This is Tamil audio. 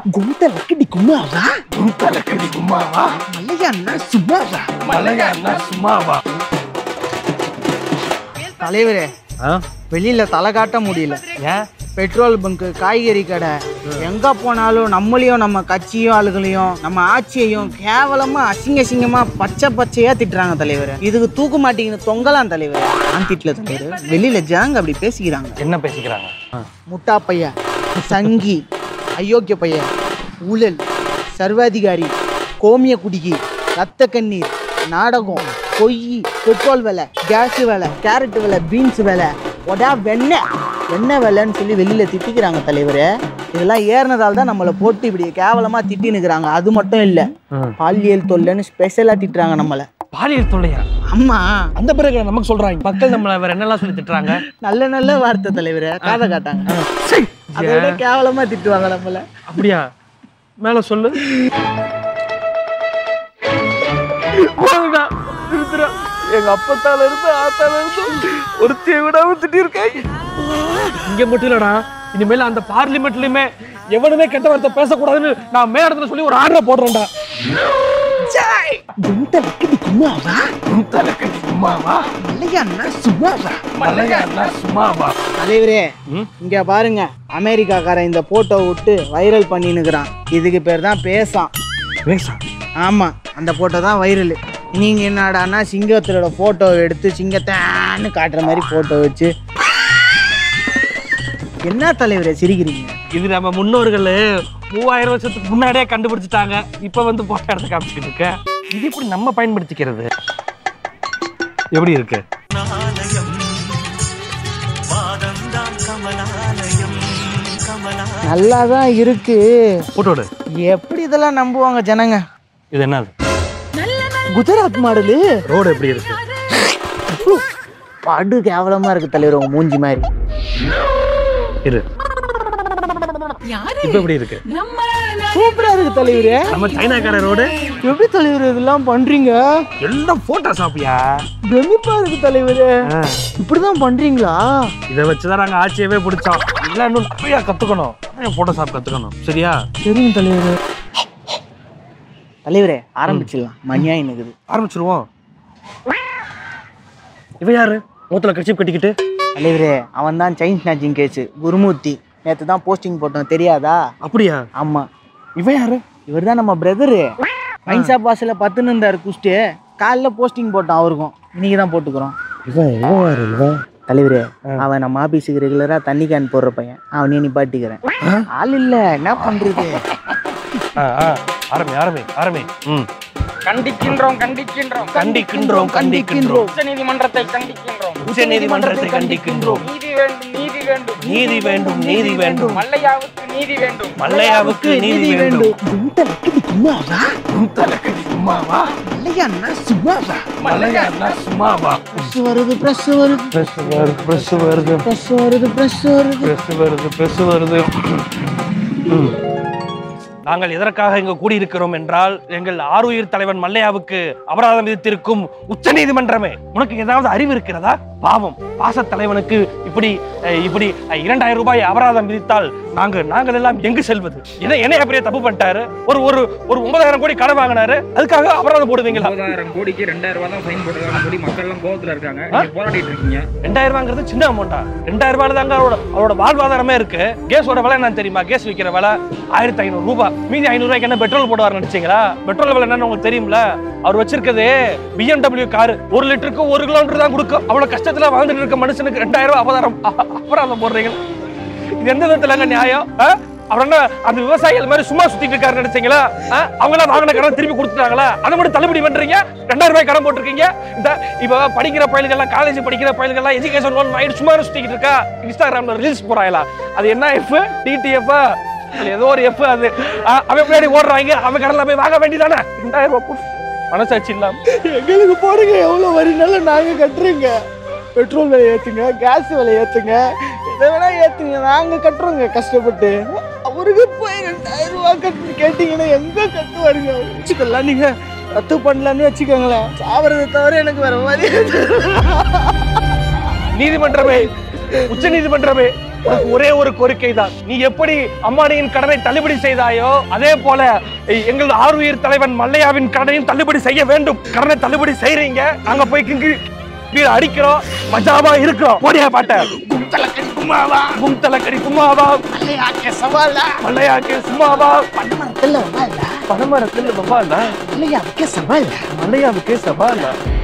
గుంతలక్కడి గుమ్మావా గుంతలక్కడి గుమ్మావా మల్లయ్యన్న సుమ్మావా மலையா அண்ணா சும்மாவா தலைவரே வெளியில தலை காட்ட முடியல ஏன் பெட்ரோல் பங்க் காய்கறி கடை எங்க போனாலும் நம்மளையும் நம்ம கட்சியும் ஆளுகளையும் நம்ம ஆட்சியையும் கேவலமா அசிங்க அசிங்கமா பச்சை பச்சையா திட்டுறாங்க தலைவர் இதுக்கு தூக்க மாட்டீங்கன்னு தொங்கலாம் தலைவர் நான் திட்டல தலைவர் வெளியில ஜாங்க அப்படி பேசிக்கிறாங்க என்ன பேசிக்கிறாங்க முட்டா பையன் சங்கி அயோக்கிய பையன் ஊழல் சர்வாதிகாரி கோமிய குடிகி ரத்த கண்ணீர் நாடகம் பொய் பெட்ரோல் விலை கேஸ் விலை கேரட் விலை பீன்ஸ் விலை ஒடா வெண்ணெய் எண்ணெய் விலைன்னு சொல்லி வெளியில் திட்டிக்கிறாங்க தலைவரே இதெல்லாம் ஏறினதால தான் நம்மளை போட்டு இப்படி கேவலமாக திட்டினுக்கிறாங்க அது மட்டும் இல்லை பாலியல் தொல்லைன்னு ஸ்பெஷலாக திட்டுறாங்க நம்மளை பாலியல் தொல்லையா அம்மா அந்த பிறகு நமக்கு சொல்றாங்க மக்கள் நம்மள வேற என்னெல்லாம் சொல்லி திட்டுறாங்க நல்ல நல்ல வார்த்தை தலைவரே காதை காட்டாங்க சீ, அதை விட கேவலமாக திட்டுவாங்க நம்மளை அப்படியா மேல சொல்லு வேண்டாம், நிறுத்துடா. எங்க அப்பத்தால இருந்து ஆத்தால இருந்து ஒருத்தைய விடாம திட்டிருக்காங்க இங்க மட்டும் இல்லடா இனிமேல் அந்த பார்லிமெண்ட்லயுமே எவனுமே கெட்ட வார்த்தை பேசக்கூடாதுன்னு நான் மேடத்துல சொல்லி ஒரு ஆர்டர் போடுறேன்டா குந்தலக்கடி கும்மாவா குந்தலக்கடி சும்மாவா மலையாண்ணா சும்மாவா மலையா அண்ணா சும்மாவா தலைவரே ம்? இங்க பாருங்க அமெரிக்காக்காரன் இந்த போட்டோ விட்டு வைரல் பண்ணினுக்கிறான் இதுக்கு பேர் தான் பேசான் பேசா ஆமா அந்த போட்டோ தான் வைரல் நீங்க என்னடான்னா சிங்கத்தோட போட்டோ எடுத்து சிங்கத்தான்னு காட்டுற மாதிரி போட்டோ வச்சு என்ன தலைவரே சிரிக்கிறீங்க இது நம்ம முன்னோர்கள் மூவாயிரம் வருஷத்துக்கு முன்னாடியே கண்டுபிடிச்சிட்டாங்க இப்ப வந்து போட்டோ எடுத்து காமிச்சிக்கிட்டு இருக்க இது எப்படி நம்ம பயன்படுத்திக்கிறது எப்படி இருக்கு நல்லா தான் இருக்கு போட்டோடு எப்படி இதெல்லாம் நம்புவாங்க ஜனங்க இது என்னது குஜராத் மாடலு ரோடு எப்படி இருக்கு படு கேவலமா இருக்கு தலைவர் உங்க மூஞ்சி மாதிரி இரு இப்ப எப்படி இருக்கு சூப்பரா இருக்கு தலைவரே நம்ம சைனாக்கார ரோடு எப்படி தலைவர் இதெல்லாம் பண்றீங்க எல்லாம் போட்டோ ஷாப்பியா பிரமிப்பா இருக்கு தலைவரே இப்படிதான் பண்றீங்களா இதை வச்சுதான் நாங்க ஆட்சியவே பிடிச்சோம் இல்லை இன்னும் நிறையா கத்துக்கணும் நிறைய போட்டோ ஷாப் கத்துக்கணும் சரியா சரிங்க தலைவரே தலைவரே ஆரம்பிச்சிடலாம் மணியா இருக்குது ஆரம்பிச்சிருவோம் இவன் யாரு மூத்துல கட்சி கட்டிக்கிட்டு தலைவரே அவன் தான் செயின் ஸ்நாச்சிங் கேஸ் குருமூர்த்தி நேற்று தான் போஸ்டிங் போட்டோம் தெரியாதா அப்படியா ஆமா இவன் யாரு இவர் தான் நம்ம பிரதரு மைன்சா பாஸில் பத்துன்னு இருந்தார் குஸ்ட்டு காலைல போஸ்டிங் போட்டோம் அவருக்கும் இன்னைக்கு தான் போட்டுக்கிறோம் இவன் இவன் யாரு இவன் தலைவரே அவன் நம்ம ஆபீஸுக்கு ரெகுலரா தண்ணி கேன் போடுற பையன் அவனே நிப்பாட்டிக்கிறேன் ஆள் இல்ல என்ன பண்றது ஆ, ஆ, ஆரம்பி ஆரம்பி ஆரம்பி ம் கண்டிக்கின்றோம் கண்டிக்கின்றோம் கண்டிக்கின்றோம் கண்டிக்கின்றோம் உச்ச நீதிமன்றத்தை கண்டிக்கின்றோம் உச்ச நீதிமன்றத்தை கண்டிக்கின்றோம் நீதி வேண்டும் நீதி வேண்டும் நீதி வேண்டும் நீதி வேண்டும் மல்லையாவுக்கு நீதி வேண்டும் மல்லையாவுக்கு நீதி வேண்டும் குந்தலக்கடி கும்மாவா குந்தலக்கடி சும்மாவா மல்லையாண்ணா சும்மாவா மலையா அண்ணா சும்மாவா ப்ரெஸ் வருது ப்ரெஸ் வருது பிரஸ் வருது பிரஸ் வருது ப்ரெஸ் வருது ப்ரெஸ் வருது பிரஸ் வருது பிரஸ் வருது ம். நாங்கள் எதற்காக இங்கு கூடியிருக்கிறோம் என்றால் எங்கள் ஆருயிர் தலைவன் மல்லையாவுக்கு அபராதம் விதித்திருக்கும் உச்ச நீதிமன்றமே உனக்கு ஏதாவது அறிவு இருக்கிறதா பாவம் பாச தலைவனுக்கு இப்படி அஹ், இப்படி அஹ், இரண்டாயிரம் ரூபாய் அபராதம் விதித்தால் நாங்க நாங்கள் எல்லாம் எங்கு செல்வது என்ன என்ன அப்படியே தப்பு பண்ணிட்டாரு ஒரு ஒரு ஒரு ஒன்பதாயிரம் கோடி கடன் வாங்கினாரு அதுக்காக அபராதம் போடுவீங்களா ஒன்பதாயிரம் கோடிக்கு ரெண்டாயிரம் ரூபாய் தான் ஃபைன் போட்டுருக்காங்க சொல்லி மக்கள் எல்லாம் கோவத்துல இருக்காங்க நீங்க போராடிட்டு இருக்கீங்க ரெண்டாயிரம் ரூபாங்கிறது சின்ன அமௌண்டா ரெண்டாயிரம் ரூபாய் தாங்க அவரோட அவரோட வாழ்வாதாரமே இருக்கு கேஸோட விலை என்ன தெரியுமா கேஸ் விற்கிற விலை ஆயிரத்தி ஐநூறு ரூபாய் மீதி ஐநூறு ரூபாய்க்கு என்ன பெட்ரோல் போடுவார் நினைச்சீங்களா பெட்ரோல் விலை என்னன்னு உங்களுக்கு தெரியும்ல அவர் வச்சிருக்கிறது பிஎம்டபிள்யூ கார் ஒரு லிட்டருக்கு ஒரு கிலோமீட்டர் தான் கொடுக்கும் அவ்வளவு கஷ்டத்துல வாழ்ந்துட்டு இருக்க மனுஷனுக்கு ரெண்டாயிரம் ரூபாய் அபதாரம் அ- அபராதம் போடுறீங்க இது எந்த விதத்துலங்க நியாயம் ஆ? அவர் என்ன அந்த விவசாயிகள் மாதிரி சும்மா சுத்திட்டு இருக்காரு நினைச்சீங்களா ஆ? அவங்க எல்லாம் வாங்கின கடன் திருப்பி கொடுத்துட்டாங்களா அதை மட்டும் தள்ளுபடி பண்றீங்க ரெண்டாயிரம் ரூபாய் கடன் போட்டிருக்கீங்க இந்த இப்ப படிக்கிற பயல்கள் எல்லாம் காலேஜ் படிக்கிற பயல்கள் எல்லாம் எஜுகேஷன் லோன் வாங்கிட்டு சும்மா சுத்திக்கிட்டு இருக்கா இன்ஸ்டாகிராம்ல ரீல்ஸ் போறாங்களா அது என்ன எஃப் டிடிஎஃப் ஏதோ ஒரு எஃப் அது ஆ, அவன் பின்னாடி ஓடுறாங்க அவன் கடன்ல போய் வாங்க வேண்டியதானே ரெண்டாயிரம் ரூபாய் புஃப். மனசாட்சி இல்லாம எங்களுக்கு போடுங்க எவ்வளவு வரினாலும் நாங்க கட்டுறோங்க பெட்ரோல் விலை ஏத்துங்க கேஸ் விலை ஏத்துங்க இதை வேணா ஏத்துங்க நாங்க கட்டுறோங்க கஷ்டப்பட்டு அவருக்கு போய் ரெண்டாயிரம் ரூபாய் கட்டு கேட்டீங்கன்னா எங்க கட்டுவாருங்க வச்சுக்கலாம் நீங்க ரத்து பண்ணலான்னு வச்சுக்கோங்களேன் சாவறதை தவிர எனக்கு வேற மாதிரி நீதிமன்றமே உச்ச நீதிமன்றமே உனக்கு ஒரே ஒரு கோரிக்கை தான் நீ எப்படி அம்பானியின் கடனை தள்ளுபடி செய்தாயோ அதே போல எ- எங்கள் ஆறுயிர் தலைவன் மல்லையாவின் கடனையும் தள்ளுபடி செய்ய வேண்டும் கடனை தள்ளுபடி செய்றீங்க நாங்க போய் கிங்கு கீழே அடிக்கிறோம் மஜாவா இருக்கிறோம் போடியா பாட்ட கும்தலக்கடி கும்மாவா கும்தலக்கடி கும்மாவா மல்லையாக்க சவாலா மல்லையாக்கு சும்மாவா பண்டமரத்தில் வவாலா பனமரத்தில் வவாலா மல்லையாவுக்கு சவாலா மல்லையாவுக்கு சவாலா